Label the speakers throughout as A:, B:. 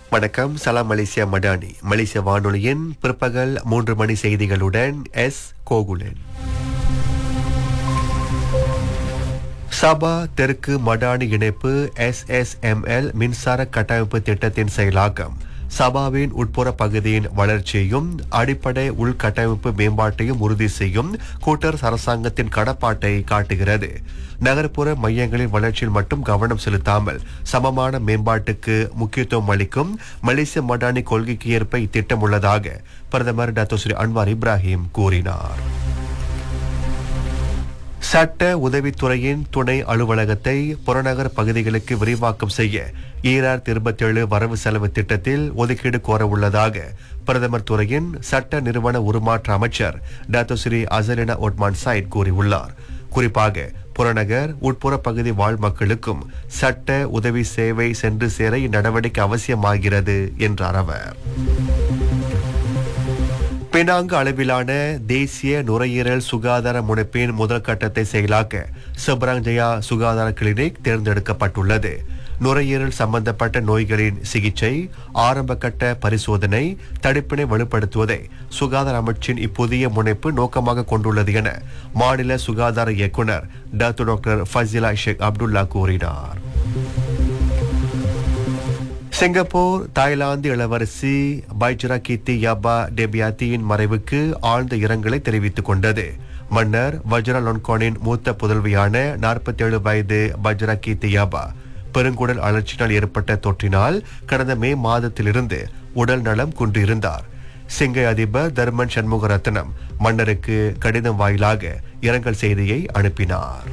A: வணக்கம் சலாம் மலேசியா மடானி மலேசிய வானொலியின் பிற்பகல் மூன்று மணி செய்திகளுடன் எஸ் கோகுலன் சபா தெற்கு மடானி இணைப்பு எஸ்எஸ்எம்எல் மின்சார கட்டமைப்பு திட்டத்தின் செயலாக்கம் சபாவின் உட்புற பகுதியின் வளர்ச்சியையும் அடிப்படை உள்கட்டமைப்பு மேம்பாட்டையும் உறுதி செய்யும் கூட்டரசு அரசாங்கத்தின் கடப்பாட்டை காட்டுகிறது நகர்ப்புற மையங்களின் வளர்ச்சியில் மட்டும் கவனம் செலுத்தாமல் சமமான மேம்பாட்டுக்கு முக்கியத்துவம் அளிக்கும் மலேசிய மடானி கொள்கைக்கு ஏற்ப இத்திட்டம் உள்ளதாக பிரதமர் டாக்டர் ஸ்ரீ அன்வார் இப்ராஹிம் கூறினார் சட்ட உதவித்துறையின் துணை அலுவலகத்தை புறநகர் பகுதிகளுக்கு விரிவாக்கம் செய்ய ஈராயிரத்தி இருபத்தி ஏழு வரவு செலவு திட்டத்தில் ஒதுக்கீடு கோர உள்ளதாக பிரதமர் துறையின் சட்ட நிறுவன உருமாற்ற அமைச்சர் doctor Sri Azalina Othman Said கூறியுள்ளார் குறிப்பாக புறநகர் உட்புற பகுதி வாழ் மக்களுக்கும் சட்ட உதவி சேவை சென்று சேர இந்நடவடிக்கை அவசியமாகிறது என்றார் அவர் பினாங்கு அளவிலான தேசிய நுரையீரல் சுகாதார முனைப்பின் முதல் கட்டத்தை செயலாக்க செப்ராங் ஜெயா சுகாதார கிளினிக் தேர்ந்தெடுக்கப்பட்டுள்ளது நுரையீரல் சம்பந்தப்பட்ட நோய்களின் சிகிச்சை ஆரம்ப கட்ட பரிசோதனை தடுப்பினை வலுப்படுத்துவதை சுகாதார அமைச்சின் இப்புதிய முனைப்பு நோக்கமாக கொண்டுள்ளது என மாநில சுகாதார இயக்குனர் doctor doctor Fazila Sheikh Abdullah கூறினார் சிங்கப்பூர் தாய்லாந்து இளவரசி பைஜரா கீர்த்தி யாபா டெபியாத்தியின் மறைவுக்கு ஆழ்ந்த இரங்கலை தெரிவித்துக் கொண்டது மன்னர் வஜ்ரா லொன்கானின் மூத்த புதல்வியான 47 வயது பஜ்ரா கீர்த்தி யாபா பெருங்குடல் அழற்சியினால் ஏற்பட்ட தொற்றினால் கடந்த மே மாதத்திலிருந்து உடல் நலம் குன்றிருந்தார் சிங்கை அதிபர் தர்மன் சண்முகரத்னம் மன்னருக்கு கடிதம் வாயிலாக இரங்கல் செய்தியை அனுப்பினார்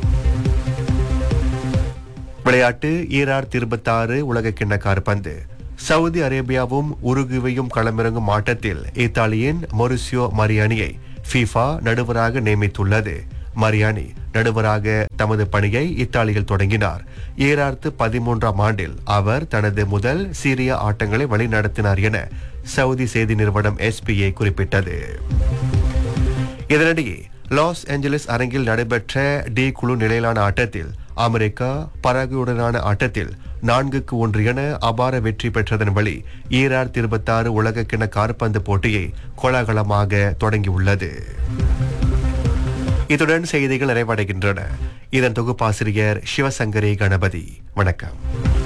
A: விளையாட்டு ஈரார் இருபத்தாறு உலக கிண்ண காற்பந்து சவுதி அரேபியாவும் உருகுவையும் களமிறங்கும் ஆட்டத்தில் இத்தாலியின் மொரிசியோ மரியானியை ஃபீஃபா நடுவராக நியமித்துள்ளது மரியானி நடுவராக தமது பணியை இத்தாலியில் தொடங்கினார் ஈராயிரத்து பதிமூன்றாம் ஆண்டில் அவர் தனது முதல் சீரிய ஆட்டங்களை வழிநடத்தினார் என சவுதி செய்தி நிறுவனம் எஸ்பிஏ குறிப்பிட்டது இதனிடையே லாஸ் ஏஞ்சலிஸ் அரங்கில் நடைபெற்ற டி குழு நிலையிலான ஆட்டத்தில் அமெரிக்கா பராகுயுடனான ஆட்டத்தில் நான்குக்கு ஒன்று என அபார வெற்றி பெற்றதன் வழி ஈராயிரத்தி இருபத்தாறு உலகக்கிண காற்பந்து போட்டியை கோலாகலமாக தொடங்கியுள்ளது இத்துடன் செய்திகள் நிறைவடைகின்றன இதன் தொகுப்பாசிரியர் சிவசங்கரி கணபதி வணக்கம்